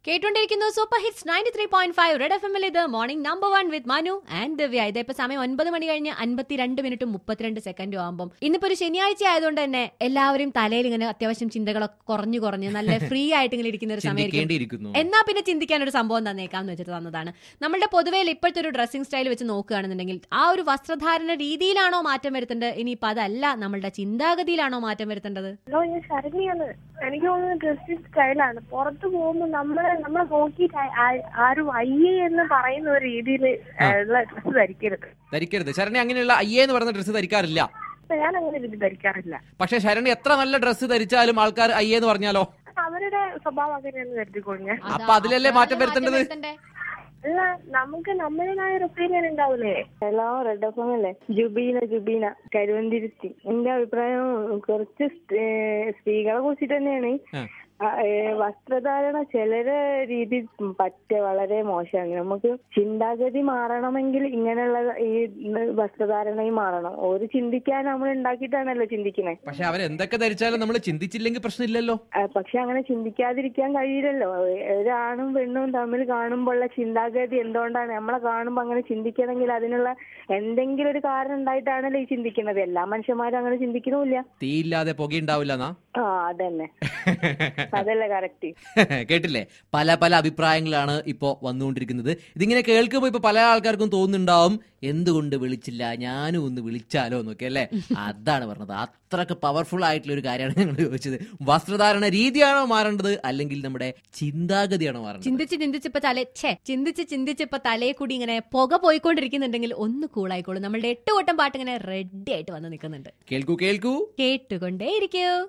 കേട്ടുകൊണ്ടിരിക്കുന്നു super hits ninety three point five red F എമ്മിൽ ഇത് morning number one with Manu and Divya ഇത് ഇപ്പൊ സമയം ഒൻപത് മണി കഴിഞ്ഞ് അൻപത്തിരണ്ട് മിനിറ്റും മുപ്പത്തിരണ്ട് സെക്കൻഡും ആകുമ്പോൾ ഇന്നിപ്പോ ഒരു ശനിയാഴ്ച ആയതുകൊണ്ട് തന്നെ എല്ലാവരും തലയിൽ ഇങ്ങനെ അത്യാവശ്യം ചിന്തകളൊക്കെ കുറഞ്ഞു കുറഞ്ഞ് നല്ല ഫ്രീ ആയിട്ട് ഇങ്ങനെ ഇരിക്കുന്ന ഒരു സമയമായിരിക്കും ചിന്തിക്കേണ്ടിയിരിക്കുന്നു എന്നാ പിന്നെ ചിന്തിക്കാൻ ഒരു സംഭവം തന്നേക്കാന്ന് വെച്ചിട്ട് തന്നതാണ് നമ്മളുടെ പൊതുവേ ഇപ്പോഴത്തെ ഒരു ഡ്രസ്സിംഗ് സ്റ്റൈൽ വെച്ച് നോക്കുകയാണെന്നുണ്ടെങ്കിൽ ആ ഒരു വസ്ത്രധാരണ രീതിയിലാണോ മാറ്റം വരുത്തേണ്ടത് ഇനിയിപ്പോ അതല്ല നമ്മളുടെ ചിന്താഗതിയിലാണോ മാറ്റം വരുത്തേണ്ടത് ഹലോ ഞാൻ ശരണ്യാണ് എനിക്ക് തോന്നുന്നത് ഡ്രസ്സിംഗ് സ്റ്റൈലാണ് പുറത്തു പോകുമ്പോൾ നമ്മളെ നമ്മളെ നോക്കിയിട്ട് ആ- ആ- ആരും അയ്യേ എന്ന് പറയുന്ന ഒരു രീതിയിൽ ഉള്ള ഡ്രസ്സ് ധരിക്കരുത് ധരിക്കരുത് ശരണി അങ്ങനെയുള്ള അയ്യേ എന്ന് പറയുന്ന ഡ്രസ്സ് ധരിക്കാറില്ല അപ്പൊ ഞാൻ അങ്ങനെ രീതി ധരിക്കാറില്ല പക്ഷെ ശരണി എത്ര നല്ല ഡ്രസ്സ് ധരിച്ചാലും ആൾക്കാർ അയ്യേ എന്ന് പറഞ്ഞാലോ അവരുടെ സ്വഭാവം അങ്ങനെയാന്ന് കരുതിക്കോളും ഞാൻ അതാ, അപ്പൊ അതിലല്ലേ മാറ്റം അപ്പോഴല്ലേ വരുത്തേണ്ടത്? വരുത്തണ്ടേ? അല്ല നമുക്ക് നമ്മുടേതായ ഒരു ഒപ്പീനിയൻ ഉണ്ടാവൂലേ ഹലോ റെഡ് എഫ് എം അല്ലേ ജുബീന ജുബീന കരുവന്തിരുത്തി എന്റെ അഭിപ്രായം കുറച്ച് സ്- ഏ, സ്ത്രീകളെ കുറിച്ചിട്ട് തന്നെയാണ് ആ. ആ, ഏ, വസ്ത്രധാരണ ചിലരെ രീതി പറ്റ വളരെ മോശമാണ് നമുക്ക് ചിന്താഗതി മാറണമെങ്കിൽ ഇങ്ങനെയുള്ള ഈ വസ്ത്രധാരണയും മാറണം ഒരു ചിന്തിക്കാൻ നമ്മൾ ഉണ്ടാക്കിയിട്ടാണല്ലോ ചിന്തിക്കുന്നത് പക്ഷെ അവരെന്തൊക്കെ ധരിച്ചാലും നമ്മൾ ചിന്തിച്ചില്ലെങ്കിൽ പ്രശ്നമില്ലല്ലോ പക്ഷെ അങ്ങനെ ചിന്തിക്കാതിരിക്കാൻ കഴിയില്ലല്ലോ ഒരാണും പെണ്ണും തമ്മിൽ കാണുമ്പോഴുള്ള ചിന്താഗതി എന്തുകൊണ്ടാണ് നമ്മളെ കാണുമ്പോൾ അങ്ങനെ ചിന്തിക്കണമെങ്കിൽ അതിനുള്ള എന്തെങ്കിലും ഒരു കാരണം ഉണ്ടായിട്ടാണല്ലോ ഈ ചിന്തിക്കുന്നത് എല്ലാ മനുഷ്യന്മാരും അങ്ങനെ ചിന്തിക്കണമില്ല തീയില്ലാതെ പുകയുണ്ടാവില്ല എന്നാ ആ അതന്നെ അതല്ലേ കറക്റ്റ് കേട്ടില്ലേ പല പല അഭിപ്രായങ്ങളാണ് ഇപ്പോ വന്നുകൊണ്ടിരിക്കുന്നത് ഇതിങ്ങനെ കേൾക്കുമ്പോൾ ഇപ്പൊ പല ആൾക്കാർക്കും തോന്നുന്നുണ്ടാവും എന്തുകൊണ്ട് വിളിച്ചില്ല ഞാനും ഒന്ന് വിളിച്ചാലോ എന്നൊക്കെ അല്ലേ അതാണ് പറഞ്ഞത് അത്രക്ക് പവർഫുൾ ആയിട്ടുള്ള ഒരു കാര്യമാണ് ഞങ്ങൾ ചോദിച്ചത് വസ്ത്രധാരണ രീതിയാണോ മാറേണ്ടത് അല്ലെങ്കിൽ നമ്മുടെ ചിന്താഗതിയാണോ മാറേണ്ടത് ചിന്തിച്ച് ചിന്തിച്ചിപ്പോ തല ഛേ ചിന്തിച്ച് ചിന്തിച്ചിപ്പോ തലയെ കൂടി ഇങ്ങനെ പുക പോയിക്കൊണ്ടിരിക്കുന്നുണ്ടെങ്കിൽ ഒന്ന് കൂളായിക്കോളും നമ്മളുടെ എട്ട് കൂട്ടം പാട്ട് ഇങ്ങനെ റെഡി ആയിട്ട് വന്ന് നിൽക്കുന്നുണ്ട് കേൾക്കൂ കേൾക്കൂ കേട്ടുകൊണ്ടേയിരിക്കൂ